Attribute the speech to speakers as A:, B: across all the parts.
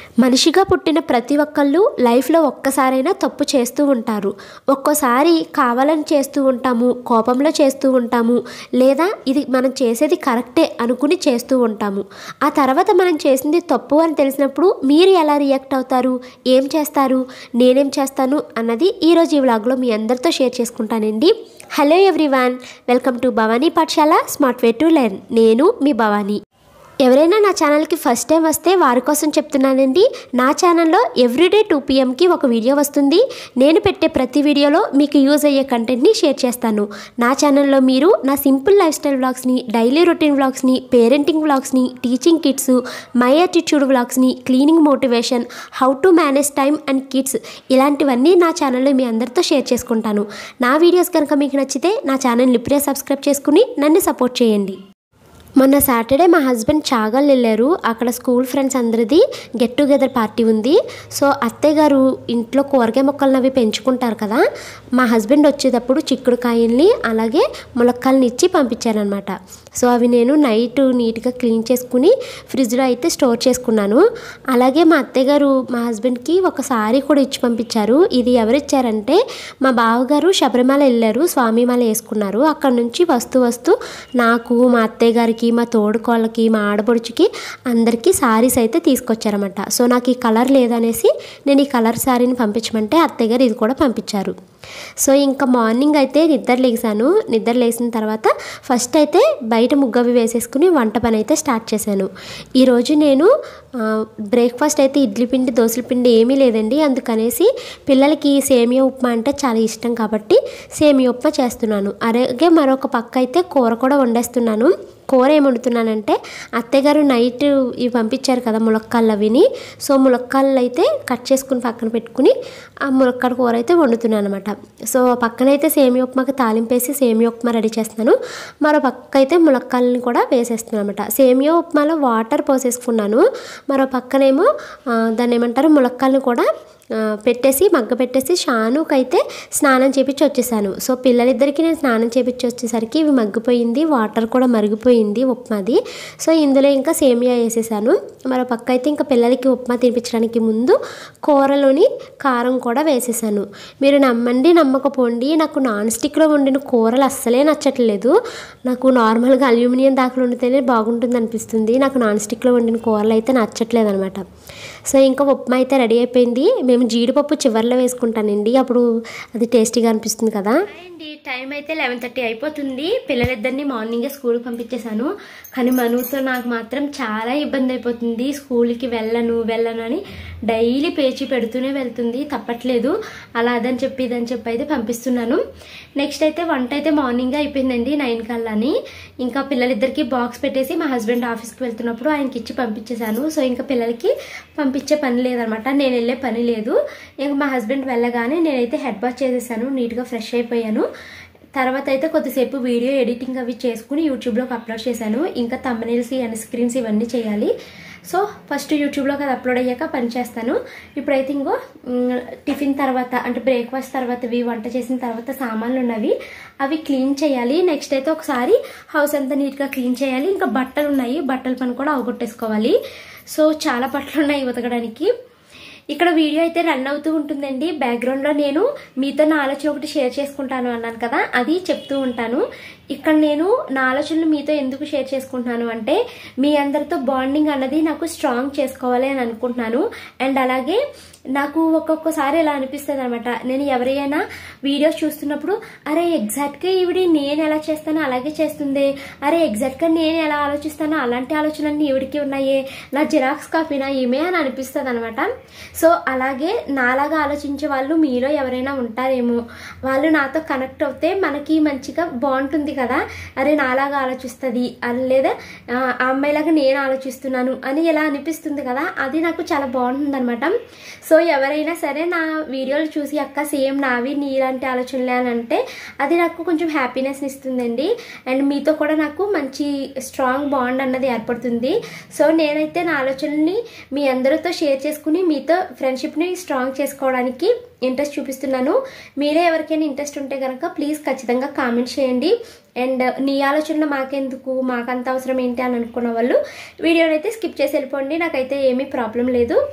A: మనిషిగా పుట్టిన ప్రతి ఒక్కళ్ళు లైఫ్లో ఒక్కసారైనా తప్పు చేస్తూ ఉంటారు ఒక్కోసారి కావాలని చేస్తూ ఉంటాము కోపంలో చేస్తూ ఉంటాము లేదా ఇది మనం చేసేది కరెక్టే అనుకుని చేస్తూ ఉంటాము ఆ తర్వాత మనం చేసింది తప్పు అని తెలిసినప్పుడు మీరు ఎలా రియాక్ట్ అవుతారు ఏం చేస్తారు నేనేం చేస్తాను అన్నది ఈరోజు ఈ వ్లాగ్లో మీ అందరితో షేర్ చేసుకుంటానండి hello everyone welcome to Bhavani Pathashala smart way to learn నేను మీ భవానీ ఎవరైనా నా ఛానల్కి ఫస్ట్ టైం వస్తే వారి కోసం చెప్తున్నానండి నా ఛానల్లో ఎవ్రీడే టూ పిఎంకి ఒక వీడియో వస్తుంది నేను పెట్టే ప్రతి వీడియోలో మీకు యూజ్ అయ్యే కంటెంట్ని షేర్ చేస్తాను నా ఛానల్లో మీరు నా సింపుల్ లైఫ్ స్టైల్ వ్లాగ్స్ని డైలీ రొటీన్ వ్లాగ్స్ని పేరెంటింగ్ వ్లాగ్స్ని టీచింగ్ కిడ్స్ మై అటిట్యూడ్ వ్లాగ్స్ని cleaning motivation how to manage time and kids ఇలాంటివన్నీ నా ఛానల్లో మీ అందరితో షేర్ చేసుకుంటాను నా వీడియోస్ కనుక మీకు నచ్చితే నా ఛానల్ని ఇప్పుడే సబ్స్క్రైబ్ చేసుకుని నన్ను సపోర్ట్ చేయండి మొన్న సాటర్డే మా హస్బెండ్ చాగల్ వెళ్ళారు అక్కడ స్కూల్ ఫ్రెండ్స్ అందరిది గెట్ టుగెదర్ పార్టీ ఉంది సో అత్తయ్య గారు ఇంట్లో కూరగాయ మొక్కలను అవి పెంచుకుంటారు కదా మా హస్బెండ్ వచ్చేటప్పుడు చిక్కుడుకాయల్ని అలాగే ములక్కాయలని ఇచ్చి పంపించారనమాట సో అవి నేను నైట్ నీట్గా క్లీన్ చేసుకుని ఫ్రిడ్జ్లో అయితే స్టోర్ చేసుకున్నాను అలాగే మా అత్తయ్య గారు మా హస్బెండ్కి ఒక సారీ కూడా ఇచ్చి పంపించారు ఇది ఎవరిచ్చారంటే మా బావగారు శబరిమల వెళ్ళారు స్వామిమాల వేసుకున్నారు అక్కడ నుంచి వస్తూ వస్తూ నాకు మా అత్తయ్య గారికి మా తోడుకోళ్ళకి మా ఆడపడుచుకి అందరికీ సారీస్ అయితే తీసుకొచ్చారన్నమాట సో నాకు ఈ కలర్ లేదనేసి నేను ఈ కలర్ శారీని పంపించమంటే అత్తయ్య గారు ఇది కూడా పంపించారు సో ఇంకా మార్నింగ్ అయితే నిద్ర లేసాను నిద్ర లేసిన తర్వాత ఫస్ట్ అయితే బయట ముగ్గవి వేసేసుకుని వంట పని అయితే స్టార్ట్ చేశాను ఈరోజు నేను బ్రేక్ఫాస్ట్ అయితే ఇడ్లీ పిండి దోశల పిండి ఏమీ లేదండి అందుకనేసి పిల్లలకి సేమియా ఉప్మా అంటే చాలా ఇష్టం కాబట్టి సేమియా ఉప్మా చేస్తున్నాను అలాగే మరొక పక్క అయితే కూర కూడా వండేస్తున్నాను కూర ఏం వండుతున్నానంటే అత్తయ్యగారు నైట్ ఇవి పంపించారు కదా ములక్కాళ్ళు అవిని సో ములక్కాళ్ళు అయితే కట్ చేసుకుని పక్కన పెట్టుకుని ఆ ములక్కాడ కూర అయితే వండుతున్నాను అనమాట సో పక్కనైతే సేమియా ఉప్మాకి తాలింపేసి సేమియా ఉప్మా రెడీ చేస్తున్నాను మరో పక్క అయితే ములక్కాళ్ళని కూడా వేసేస్తున్నాను అనమాట సేమియా ఉప్మాలో వాటర్ పోసేసుకున్నాను మరో పక్కనేమో ఆ, దాన్ని ఏమంటారు ములక్కాళ్ళని కూడా ఆ, పెట్టేసి మగ్గ పెట్టేసి షానుకి అయితే స్నానం చేపించి వచ్చేసాను సో పిల్లలిద్దరికి నేను స్నానం చేపించి వచ్చేసరికి ఇవి మగ్గిపోయింది వాటర్ కూడా మరిగిపోయింది ఉప్మాది సో ఇందులో ఇంకా సేమియా వేసేసాను మరో పక్క అయితే ఇంకా పిల్లలకి ఉప్మా తినిపించడానికి ముందు కూరలోని కారం కూడా వేసేసాను మీరు నమ్మండి నమ్మకపోండి నాకు నాన్ స్టిక్లో వండిన కూరలు అస్సలే నచ్చట్లేదు నాకు నార్మల్గా అల్యూమినియం దాఖలు వండితేనే బాగుంటుంది అనిపిస్తుంది నాకు నాన్ స్టిక్లో వండిన కూరలు అయితే నచ్చట్లేదు అనమాట సో ఇంకా ఉప్మా అయితే రెడీ అయిపోయింది మేము జీడిపప్పు చివర్లో వేసుకుంటానండి అప్పుడు అది టేస్టీగా అనిపిస్తుంది కదా అండి టైం అయితే లెవెన్ థర్టీ అయిపోతుంది పిల్లలిద్దరిని మార్నింగే స్కూల్కి పంపించేశాను కానీ మనుతో నాకు మాత్రం చాలా ఇబ్బంది అయిపోతుంది స్కూల్కి వెళ్ళను వెళ్ళను అని డైలీ పేచి పెడుతూనే వెళ్తుంది తప్పట్లేదు అలా అదని చెప్పి ఇదని చెప్పి అయితే పంపిస్తున్నాను నెక్స్ట్ అయితే వంట అయితే మార్నింగ్ అయిపోయిందండి నైన్ కల్లాని ఇంకా పిల్లలిద్దరికి బాక్స్ పెట్టేసి మా హస్బెండ్ ఆఫీస్కి వెళ్తున్నప్పుడు ఆయనకి ఇచ్చి పంపించేశాను సో ఇంకా పిల్లలకి పంపించే పని లేదనమాట నేను వెళ్ళే పని లేదు ఇంకా మా హస్బెండ్ వెళ్ళగానే నేనైతే హెడ్ బాత్ చేసేసాను నీట్గా ఫ్రెష్ అయిపోయాను తర్వాత అయితే కొద్దిసేపు వీడియో ఎడిటింగ్ అవి చేసుకుని యూట్యూబ్లోకి అప్లోడ్ చేశాను ఇంకా తమ్మనేల్స్ అండ్ స్క్రీన్స్ ఇవన్నీ చేయాలి సో ఫస్ట్ యూట్యూబ్లోకి అది అప్లోడ్ అయ్యాక పని చేస్తాను ఇప్పుడైతే ఇంకో మ్, టిఫిన్ తర్వాత అంటే బ్రేక్ఫాస్ట్ తర్వాత ఇవి వంట చేసిన తర్వాత సామాన్లు ఉన్నవి అవి క్లీన్ చేయాలి నెక్స్ట్ అయితే ఒకసారి హౌస్ అంతా నీట్గా క్లీన్ చేయాలి ఇంకా బట్టలు ఉన్నాయి బట్టల పని కూడా అవగొట్టేసుకోవాలి సో చాలా బట్టలు ఉన్నాయి ఉతకడానికి ఇక్కడ వీడియో అయితే రన్ అవుతూ ఉంటుందండి బ్యాక్గ్రౌండ్లో నేను మీతో నా ఆలోచన ఒకటి షేర్ చేసుకుంటాను అన్నాను కదా అది చెప్తూ ఉంటాను ఇక్కడ నేను నా ఆలోచనలు మీతో ఎందుకు షేర్ చేసుకుంటున్నాను అంటే మీ అందరితో బాండింగ్ అన్నది నాకు స్ట్రాంగ్ చేసుకోవాలి అని అనుకుంటున్నాను అండ్ అలాగే నాకు ఒక్కొక్కసారి ఎలా అనిపిస్తుంది అనమాట నేను ఎవరైనా వీడియోస్ చూస్తున్నప్పుడు అరే ఎగ్జాక్ట్గా ఈవిడి నేను ఎలా చేస్తానో అలాగే చేస్తుంది అరే ఎగ్జాక్ట్గా నేను ఎలా ఆలోచిస్తానో అలాంటి ఆలోచనలన్నీ ఈవిడికి ఉన్నాయే నా జిరాక్స్ కాపీనా ఏమే అని అనిపిస్తుంది అనమాట సో అలాగే నాలాగా ఆలోచించే వాళ్ళు మీలో ఎవరైనా ఉంటారేమో వాళ్ళు నాతో కనెక్ట్ అవుతే మనకి మంచిగా బాగుంటుంది కదా అరే నాలాగా ఆలోచిస్తుంది అని లేదా ఆ ఆ అమ్మాయిలాగా నేను ఆలోచిస్తున్నాను అని ఎలా అనిపిస్తుంది కదా అది నాకు చాలా బాగుంటుంది అనమాట సో ఎవరైనా సరే నా వీడియోలు చూసి అక్క సేమ్ నావి నీ ఇలాంటి ఆలోచనలే అని అంటే అది నాకు కొంచెం హ్యాపీనెస్ ఇస్తుందండి అండ్ మీతో కూడా నాకు మంచి స్ట్రాంగ్ బాండ్ అన్నది ఏర్పడుతుంది సో నేనైతే నా ఆలోచనల్ని మీ అందరితో షేర్ చేసుకుని మీతో ఫ్రెండ్షిప్ని స్ట్రాంగ్ చేసుకోవడానికి ఇంట్రెస్ట్ చూపిస్తున్నాను మీరే ఎవరికైనా ఇంట్రెస్ట్ ఉంటే కనుక ప్లీజ్ ఖచ్చితంగా కామెంట్ చేయండి అండ్ నీ ఆలోచనలు మాకెందుకు మాకంత అవసరం ఏంటి అని అనుకున్న వాళ్ళు వీడియోని అయితే స్కిప్ చేసి వెళ్ళిపోండి నాకైతే ఏమీ ప్రాబ్లం లేదు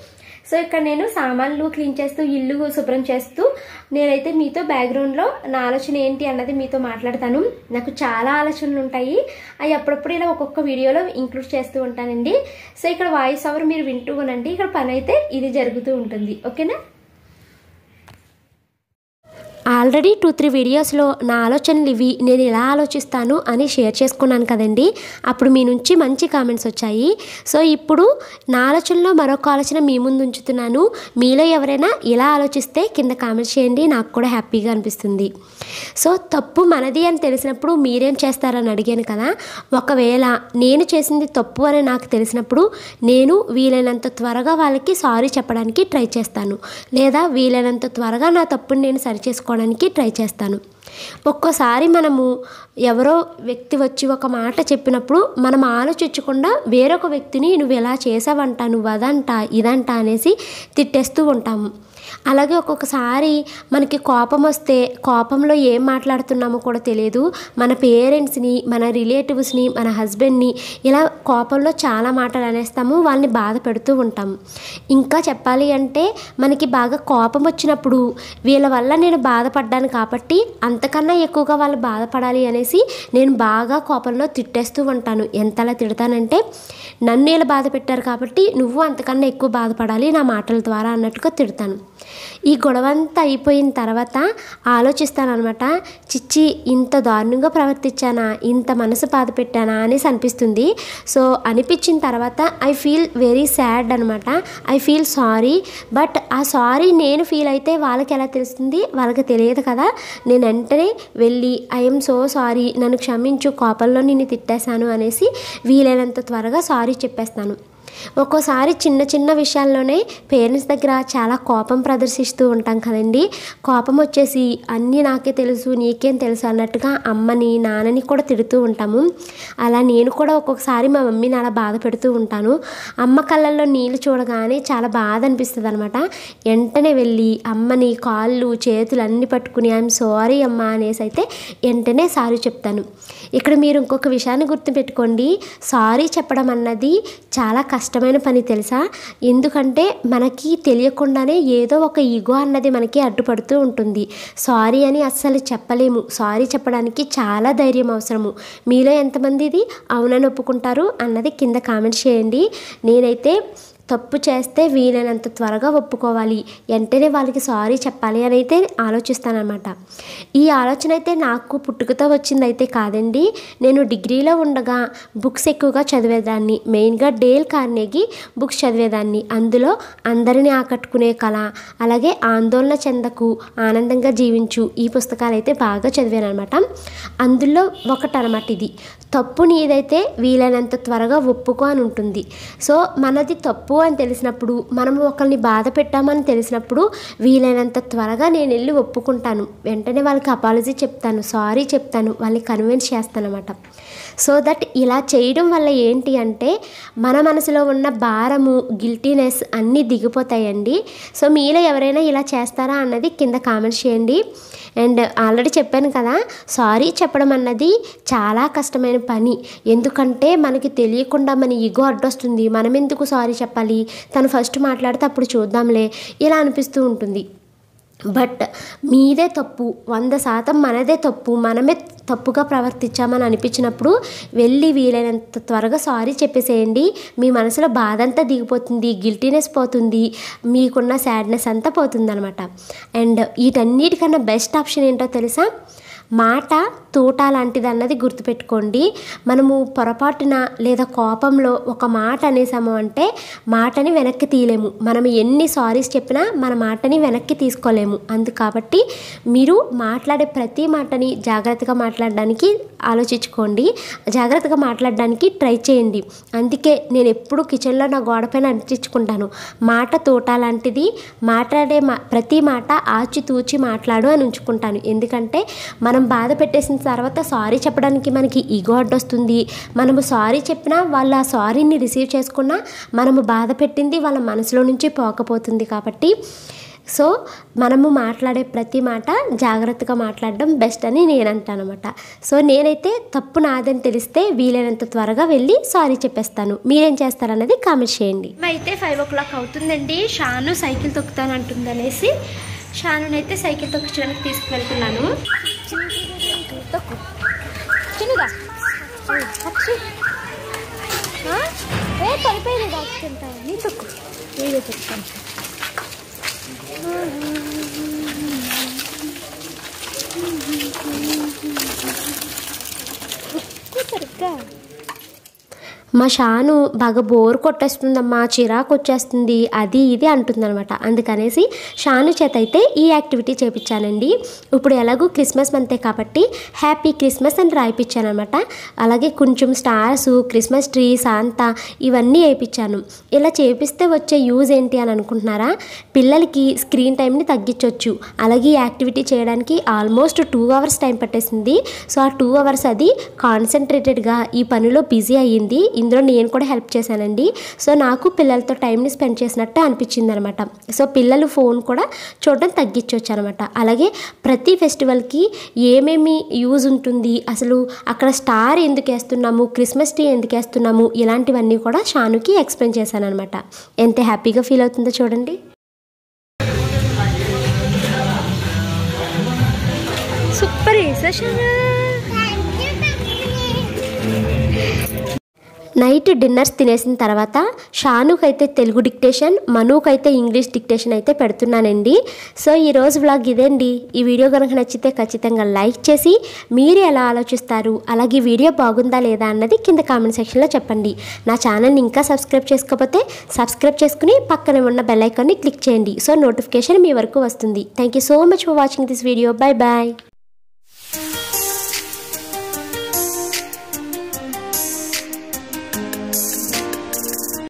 A: సో ఇక్కడ నేను సామాన్లు క్లీన్ చేస్తూ ఇల్లు శుభ్రం చేస్తూ నేనైతే మీతో బ్యాక్గ్రౌండ్లో నా ఆలోచన ఏంటి అన్నది మీతో మాట్లాడతాను నాకు చాలా ఆలోచనలు ఉంటాయి అవి అప్పుడప్పుడు ఇలా ఒక్కొక్క వీడియోలో ఇంక్లూడ్ చేస్తూ ఉంటానండి సో ఇక్కడ వాయిస్ ఓవర్ మీరు వింటూ ఉనండి ఇక్కడ పని అయితే ఇది జరుగుతూ ఉంటుంది ఓకేనా ఆల్రెడీ టూ త్రీ వీడియోస్లో నా ఆలోచనలు ఇవి నేను ఎలా ఆలోచిస్తాను అని షేర్ చేసుకున్నాను కదండి అప్పుడు మీ నుంచి మంచి కామెంట్స్ వచ్చాయి సో ఇప్పుడు నా ఆలోచనలో మరొక ఆలోచన మీ ముందు ఉంచుతున్నాను మీలో ఎవరైనా ఇలా ఆలోచిస్తే కింద కామెంట్స్ చేయండి నాకు కూడా హ్యాపీగా అనిపిస్తుంది సో తప్పు మనది అని తెలిసినప్పుడు మీరేం చేస్తారని అడిగాను కదా ఒకవేళ నేను చేసింది తప్పు అని నాకు తెలిసినప్పుడు నేను వీలైనంత త్వరగా వాళ్ళకి సారీ చెప్పడానికి ట్రై చేస్తాను లేదా వీలైనంత త్వరగా నా తప్పుని నేను సరిచేసుకోవడానికి ట్రై చేస్తాను ఒక్కోసారి మనము ఎవరో వ్యక్తి వచ్చి ఒక మాట చెప్పినప్పుడు మనం ఆలోచించకుండా వేరొక వ్యక్తిని నువ్వు ఎలా చేసావంట నువ్వు అదంట ఇదంట అనేసి తిట్టేస్తూ ఉంటాము అలాగే ఒక్కొక్కసారి మనకి కోపం వస్తే కోపంలో ఏం మాట్లాడుతున్నామో కూడా తెలియదు మన పేరెంట్స్ని మన రిలేటివ్స్ని మన హస్బెండ్ని ఇలా కోపంలో చాలా మాటలు అనేస్తాము వాళ్ళని బాధ పెడుతూ ఉంటాము ఇంకా చెప్పాలి అంటే మనకి బాగా కోపం వచ్చినప్పుడు వీళ్ళ వల్ల నేను బాధపడ్డాను కాబట్టి అంతకన్నా ఎక్కువగా వాళ్ళు బాధపడాలి అనేసి నేను బాగా కోపంలో తిట్టేస్తూ ఉంటాను ఎంతలా తిడతానంటే నన్ను ఇలా బాధ పెట్టారు కాబట్టి నువ్వు అంతకన్నా ఎక్కువ బాధపడాలి నా మాటల ద్వారా అన్నట్టుగా తిడతాను ఈ గొడవంతా అయిపోయిన తర్వాత ఆలోచిస్తానమాట చిచ్చి ఇంత దారుణంగా ప్రవర్తించానా ఇంత మనసు బాధ పెట్టానా అనేసి అనిపిస్తుంది సో అనిపించిన తర్వాత ఐ ఫీల్ వెరీ సాడ్ అనమాట ఐ ఫీల్ సారీ బట్ ఆ సారీ నేను ఫీల్ అయితే వాళ్ళకి ఎలా తెలుస్తుంది వాళ్ళకి తెలియదు కదా నేను వెంటనే వెళ్ళి ఐఎమ్ సో సారీ నన్ను క్షమించు కోపంలో నిన్ను తిట్టేశాను అనేసి వీలైనంత త్వరగా సారీ చెప్పేస్తాను ఒక్కోసారి చిన్న చిన్న విషయాల్లోనే పేరెంట్స్ దగ్గర చాలా కోపం ప్రదర్శిస్తూ ఉంటాం కదండి కోపం వచ్చేసి అన్నీ నాకే తెలుసు నీకేం తెలుసు అన్నట్టుగా అమ్మని నాన్నని కూడా తిడుతూ ఉంటాము అలా నేను కూడా ఒక్కొక్కసారి మా మమ్మీని అలా బాధ పెడుతూ ఉంటాను అమ్మ కళ్ళల్లో నీళ్ళు చూడగానే చాలా బాధ అనిపిస్తుంది అనమాట వెంటనే వెళ్ళి అమ్మని కాళ్ళు చేతులు అన్నీ పట్టుకుని ఐఎమ్ సారీ అమ్మ అనేసి అయితే వెంటనే సారీ చెప్తాను ఇక్కడ మీరు ఇంకొక విషయాన్ని గుర్తుపెట్టుకోండి సారీ చెప్పడం అన్నది చాలా కష్టమైన పని తెలుసా ఎందుకంటే మనకి తెలియకుండానే ఏదో ఒక ఈగో అన్నది మనకి అడ్డుపడుతూ ఉంటుంది సారీ అని అస్సలు చెప్పలేము సారీ చెప్పడానికి చాలా ధైర్యం అవసరము మీలో ఎంతమంది ఇది అవునని ఒప్పుకుంటారు అన్నది కింద కామెంట్ చేయండి నేనైతే తప్పు చేస్తే వీలైనంత త్వరగా ఒప్పుకోవాలి వెంటనే వాళ్ళకి సారీ చెప్పాలి అని అయితే ఆలోచిస్తానమాట ఈ ఆలోచన అయితే నాకు పుట్టుకతో వచ్చిందైతే కాదండి నేను డిగ్రీలో ఉండగా బుక్స్ ఎక్కువగా చదివేదాన్ని మెయిన్గా డేల్ కార్నేగి బుక్స్ చదివేదాన్ని అందులో అందరిని ఆకట్టుకునే కళ అలాగే ఆందోళన చెందకు ఆనందంగా జీవించు ఈ పుస్తకాలు అయితే బాగా చదివాను అనమాట అందులో ఒకటనమాట ఇది తప్పు నీదైతే వీలైనంత త్వరగా ఒప్పుకో అని ఉంటుంది సో మనది తప్పు అని తెలిసినప్పుడు మనము ఒకరిని బాధ పెట్టామని తెలిసినప్పుడు వీలైనంత త్వరగా నేను వెళ్ళి ఒప్పుకుంటాను వెంటనే వాళ్ళకి అపాలజీ చెప్తాను సారీ చెప్తాను వాళ్ళని కన్విన్స్ చేస్తానమాట సో దట్ ఇలా చేయడం వల్ల ఏంటి అంటే మన మనసులో ఉన్న భారము గిల్టీనెస్ అన్నీ దిగిపోతాయండి సో మీలో ఎవరైనా ఇలా చేస్తారా అన్నది కింద కామెంట్స్ చేయండి అండ్ ఆల్రెడీ చెప్పాను కదా సారీ చెప్పడం అన్నది చాలా కష్టమైన పని ఎందుకంటే మనకి తెలియకుండా మన ఈగో అడ్డొస్తుంది మనం ఎందుకు సారీ చెప్పాలి తను ఫస్ట్ మాట్లాడితే అప్పుడు చూద్దాంలే ఇలా అనిపిస్తూ ఉంటుంది బట్ మీదే తప్పు వంద శాతం మనదే తప్పు మనమే తప్పుగా ప్రవర్తించామని అనిపించినప్పుడు వెళ్ళి వీలైనంత త్వరగా సారీ చెప్పేసేయండి మీ మనసులో బాధ అంతా దిగిపోతుంది గిల్టీనెస్ పోతుంది మీకున్న సాడ్నెస్ అంతా పోతుంది అనమాట అండ్ వీటన్నిటికన్నా బెస్ట్ ఆప్షన్ ఏంటో తెలుసా మాట తూట లాంటిది అన్నది గుర్తుపెట్టుకోండి మనము పొరపాటున లేదా కోపంలో ఒక మాట అనేసాము అంటే మాటని వెనక్కి తీయలేము మనం ఎన్ని సారీస్ చెప్పినా మన మాటని వెనక్కి తీసుకోలేము అందు కాబట్టి మీరు మాట్లాడే ప్రతి మాటని జాగ్రత్తగా మాట్లాడడానికి ఆలోచించుకోండి జాగ్రత్తగా మాట్లాడడానికి ట్రై చేయండి అందుకే నేను ఎప్పుడు కిచెన్లో నా గోడపైన అంటించుకుంటాను మాట తోట లాంటిది మాట్లాడే మా ప్రతి మాట ఆచితూచి మాట్లాడు అని ఉంచుకుంటాను ఎందుకంటే మనం బాధ పెట్టేసిన తర్వాత సారీ చెప్పడానికి మనకి ఈగో అడ్డొస్తుంది మనము సారీ చెప్పినా వాళ్ళ ఆ సారీని రిసీవ్ చేసుకున్నా మనము బాధ పెట్టింది వాళ్ళ మనసులో నుంచి పోకపోతుంది కాబట్టి సో మనము మాట్లాడే ప్రతి మాట జాగ్రత్తగా మాట్లాడడం బెస్ట్ అని నేను అంటాను అనమాట సో నేనైతే తప్పు నాదని తెలిస్తే వీలైనంత త్వరగా వెళ్ళి సారీ చెప్పేస్తాను మీరేం చేస్తారన్నది కామెంట్ చేయండి అయితే ఫైవ్ ఓ క్లాక్ అవుతుందండి షాను సైకిల్ తొక్కుతానంటుంది అనేసి షానునైతే సైకిల్ తొక్కించడానికి తీసుకువెళ్తున్నాను చిన్నగా ఏ పడిపోయింది దాచుకుంటా నీ తొక్కు వీడియో చెప్తాను సరిగ్గా మా షాను బాగా బోర్ కొట్టేస్తుందమ్మా చిరాకు వచ్చేస్తుంది అది ఇది అంటుందన్నమాట అందుకనేసి షాను చేత అయితే ఈ యాక్టివిటీ చేపించానండి ఇప్పుడు ఎలాగో క్రిస్మస్ మంతే కాబట్టి హ్యాపీ క్రిస్మస్ అని రాయిపించానమాట అలాగే కొంచెం స్టార్స్ క్రిస్మస్ ట్రీ సాంతా ఇవన్నీ వేయించాను ఇలా చేపిస్తే వచ్చే యూజ్ ఏంటి అని అనుకుంటున్నారా పిల్లలకి స్క్రీన్ టైంని తగ్గించవచ్చు అలాగే ఈ యాక్టివిటీ చేయడానికి ఆల్మోస్ట్ టూ అవర్స్ టైం పట్టేసింది సో ఆ టూ అవర్స్ అది కాన్సన్ట్రేటెడ్గా ఈ పనిలో బిజీ అయ్యింది ఇందులో నేను కూడా హెల్ప్ చేశానండి సో నాకు పిల్లలతో టైంని స్పెండ్ చేసినట్టు అనిపించింది అనమాట సో పిల్లలు ఫోన్ కూడా చూడడం తగ్గించవచ్చు అనమాట అలాగే ప్రతి ఫెస్టివల్కి ఏమేమి యూజ్ ఉంటుంది అసలు అక్కడ స్టార్ ఎందుకు వేస్తున్నాము క్రిస్మస్ ట్రీ ఎందుకు వేస్తున్నాము ఇలాంటివన్నీ కూడా షానుకి ఎక్స్ప్లెయిన్ చేశాను అనమాట ఎంత హ్యాపీగా ఫీల్ అవుతుందో చూడండి సూపర్ నైట్ డిన్నర్స్ తినేసిన తర్వాత షానుకైతే తెలుగు డిక్టేషన్ మనుకైతే ఇంగ్లీష్ డిక్టేషన్ అయితే పెడుతున్నానండి సో ఈరోజు వ్లాగ్ ఇదేండి ఈ వీడియో కనుక నచ్చితే ఖచ్చితంగా లైక్ చేసి మీరు ఎలా ఆలోచిస్తారు అలాగే ఈ వీడియో బాగుందా లేదా అన్నది కింద కామెంట్ సెక్షన్లో చెప్పండి నా ఛానల్ని ఇంకా సబ్స్క్రైబ్ చేసుకోకపోతే సబ్స్క్రైబ్ చేసుకుని పక్కనే ఉన్న బెల్ ఐకాన్ని క్లిక్ చేయండి సో నోటిఫికేషన్ మీ వరకు వస్తుంది thank you so much for watching this video bye bye